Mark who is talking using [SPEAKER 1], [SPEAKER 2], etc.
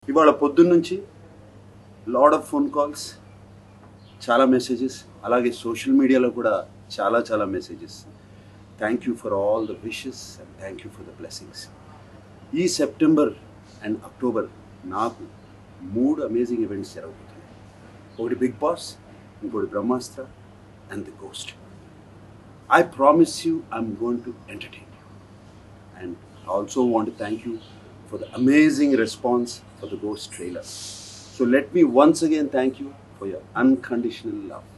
[SPEAKER 1] ఇవాళ పొద్దున్న నుంచి లాడ్ ఆఫ్ ఫోన్ కాల్స్ చాలా మెసేజెస్ అలాగే సోషల్ మీడియాలో కూడా చాలా చాలా messages thank you for all the wishes and thank you for the blessings ఈ సెప్టెంబర్ అండ్ అక్టోబర్ నాకు మూడు అమేజింగ్ ఈవెంట్స్ జరగబోతున్నాయి ఒకటి బిగ్ బాస్ ఇంకోటి Brahmastra and the Ghost I promise you I'm going to entertain you and I also want to thank you for the amazing response for the Ghost trailer. So let me once again thank you for your unconditional love.